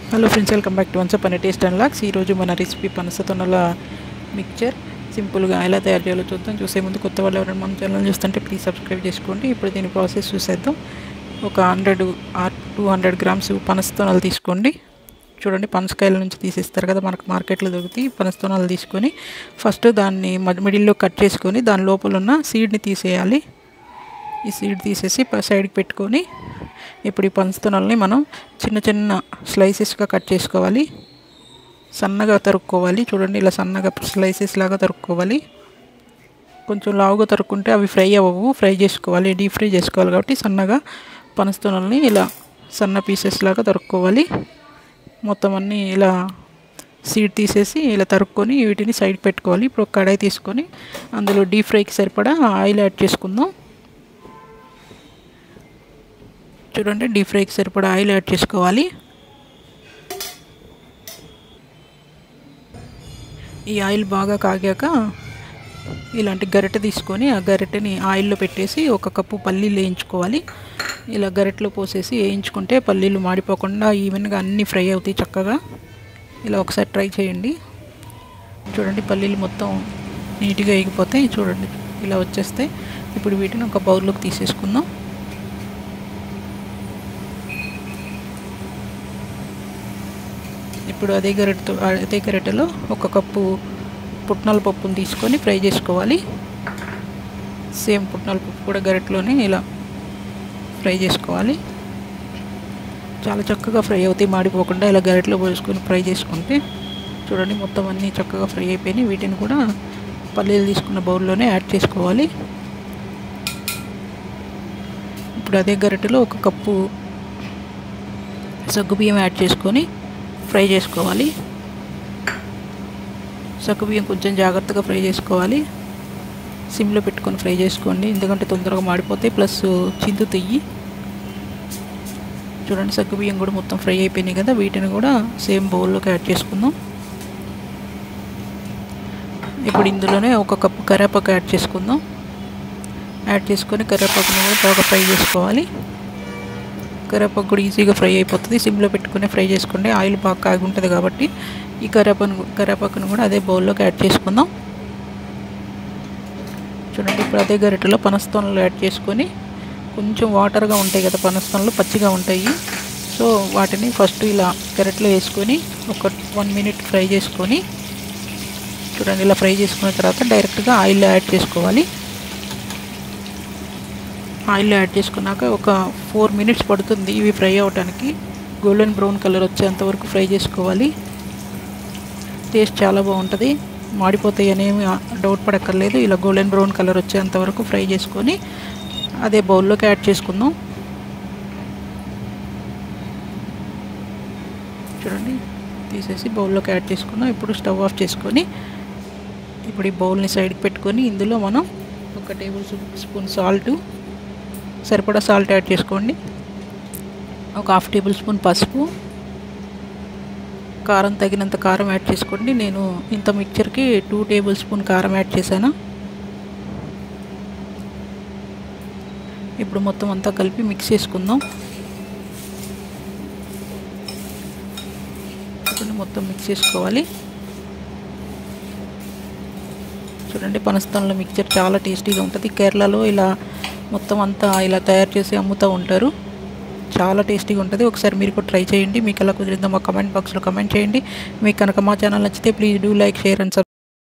hello friends welcome back to వన్స్ పని taste and లాక్స్ ఈరోజు మన రెసిపీ పనస తొనల మిక్చర్ సింపుల్గా ఎలా తయారు చేయాలో చూద్దాం చూసే ముందు కొత్త వాళ్ళు ఎవరైనా మన ఛానల్ చూస్తుంటే ప్లీజ్ సబ్స్క్రైబ్ చేసుకోండి ఇప్పుడు దీని ప్రాసెస్ చూసేద్దాం ఒక hundred or two hundred grams పనస తొనలు తీసుకోండి చూడండి పనసకాయల నుంచి తీసిస్తారు కదా మనకు మార్కెట్లో దొరుకుతాయి పనస తొనలు తీసుకొని ఫస్ట్ దాన్ని మిడిల్లో కట్ చేసుకొని దాని లోపల ఉన్న సీడ్ని తీసేయాలి ఈ సీడ్ తీసేసి సైడ్కి పెట్టుకొని ఇప్పుడు ఈ పంచుతున్నల్ని మనం చిన్న చిన్న స్లైసెస్గా కట్ చేసుకోవాలి సన్నగా తరుక్కోవాలి చూడండి ఇలా సన్నగా స్లైసెస్ లాగా తరుక్కోవాలి కొంచెం లావుగా తరుక్కుంటే అవి ఫ్రై అవ్వవు ఫ్రై చేసుకోవాలి డీప్ ఫ్రై చేసుకోవాలి కాబట్టి సన్నగా పనస్తున్నల్ని ఇలా సన్న పీసెస్ లాగా తరుక్కోవాలి మొత్తం అన్నీ ఇలా సీడ్ తీసేసి ఇలా తరుక్కొని వీటిని సైడ్ పెట్టుకోవాలి ఇప్పుడు ఒక కడాయి తీసుకొని అందులో డీప్ ఫ్రైకి సరిపడా ఆయిల్ యాడ్ చేసుకుందాం చూడండి డీప్ ఫ్రైకి సరిపడా ఆయిల్ యాడ్ చేసుకోవాలి ఈ ఆయిల్ బాగా కాగాక ఇలాంటి గరిటె తీసుకొని ఆ గరిటెని ఆయిల్లో పెట్టేసి ఒక కప్పు పల్లీలు వేయించుకోవాలి ఇలా గరిటెలో పోసేసి వేయించుకుంటే పల్లీలు మాడిపోకుండా ఈవెన్గా అన్నీ ఫ్రై అవుతాయి చక్కగా ఇలా ఒకసారి ట్రై చేయండి చూడండి పల్లీలు మొత్తం నీట్గా వేగిపోతాయి చూడండి ఇలా వచ్చేస్తే ఇప్పుడు వీటిని ఒక బౌల్లోకి తీసేసుకుందాం ఇప్పుడు అదే గరిటెతో అదే గరిటెలో ఒక కప్పు పుట్నాల పప్పును తీసుకొని ఫ్రై చేసుకోవాలి సేమ్ పుట్నాల పప్పు కూడా గరిటెలోనే ఇలా ఫ్రై చేసుకోవాలి చాలా చక్కగా ఫ్రై అవుతాయి మాడిపోకుండా ఇలా గరిటెలో పోసుకొని ఫ్రై చేసుకుంటే చూడండి మొత్తం అన్నీ చక్కగా ఫ్రై అయిపోయినాయి వీటిని కూడా పల్లీలు తీసుకున్న బౌల్లోనే యాడ్ చేసుకోవాలి ఇప్పుడు అదే గరిటెలో ఒక కప్పు సగ్గుబియ్యం యాడ్ చేసుకొని ఫ్రై చేసుకోవాలి సగ్గుబియ్యం కొంచెం జాగ్రత్తగా ఫ్రై చేసుకోవాలి సిమ్లో పెట్టుకొని ఫ్రై చేసుకోండి ఎందుకంటే తొందరగా మాడిపోతాయి ప్లస్ చిందు తెయ్యి చూడండి సగ్గుబియ్యం కూడా మొత్తం ఫ్రై అయిపోయినాయి కదా వీటిని కూడా సేమ్ బౌల్లోకి యాడ్ చేసుకుందాం ఇప్పుడు ఇందులోనే ఒక కప్పు కరివేపాకు యాడ్ చేసుకుందాం యాడ్ చేసుకొని కరివేపాకుని కూడా బాగా ఫ్రై చేసుకోవాలి కరివేపాకు కూడా ఈజీగా ఫ్రై అయిపోతుంది సిమ్లో పెట్టుకుని ఫ్రై చేసుకోండి ఆయిల్ బాగా కాగి ఉంటుంది కాబట్టి ఈ కరివేపాకు కరివేపాకును కూడా అదే బౌల్లోకి యాడ్ చేసుకుందాం చూడండి ఇప్పుడు అదే గరిటెలో పనస్తోనలు యాడ్ చేసుకొని కొంచెం వాటర్గా ఉంటాయి కదా పనస్తోనలు పచ్చిగా ఉంటాయి సో వాటిని ఫస్ట్ ఇలా గరిటెలో వేసుకొని ఒక వన్ మినిట్ ఫ్రై చేసుకొని చూడండి ఇలా ఫ్రై చేసుకున్న తర్వాత డైరెక్ట్గా ఆయిల్ యాడ్ చేసుకోవాలి ఆయిల్ యాడ్ చేసుకున్నాక ఒక ఫోర్ మినిట్స్ పడుతుంది ఇవి ఫ్రై అవ్వడానికి గోల్డెన్ బ్రౌన్ కలర్ వచ్చేంత వరకు ఫ్రై చేసుకోవాలి టేస్ట్ చాలా బాగుంటుంది మాడిపోతాయి అనేమి డౌట్ పడక్కర్లేదు ఇలా గోల్డెన్ బ్రౌన్ కలర్ వచ్చేంత వరకు ఫ్రై చేసుకొని అదే బౌల్లోకి యాడ్ చేసుకుందాం చూడండి తీసేసి బౌల్లోకి యాడ్ చేసుకుందాం ఇప్పుడు స్టవ్ ఆఫ్ చేసుకొని ఇప్పుడు ఈ బౌల్ని సైడ్కి పెట్టుకొని ఇందులో మనం ఒక టేబుల్ స్పూన్ సాల్ట్ సరిపడా సాల్ట్ యాడ్ చేసుకోండి ఒక హాఫ్ టేబుల్ స్పూన్ పసుపు కారం తగినంత కారం యాడ్ చేసుకోండి నేను ఇంత మిక్చర్కి టూ టేబుల్ స్పూన్ కారం యాడ్ చేశాను ఇప్పుడు మొత్తం అంతా కలిపి మిక్స్ చేసుకుందాం ఇప్పుడు మొత్తం మిక్స్ చేసుకోవాలి చూడండి పనస్థానంలో మిక్చర్ చాలా టేస్టీగా ఉంటుంది కేరళలో ఇలా మొత్తం అంతా ఇలా తయారు చేసి అమ్ముతూ ఉంటారు చాలా టేస్టీగా ఉంటుంది ఒకసారి మీరు కూడా ట్రై చేయండి మీకు ఎలా కుదిరిందో మా కమెంట్ బాక్స్లో కమెంట్ చేయండి మీకు కనుక మా ఛానల్ నచ్చితే please do like share and sub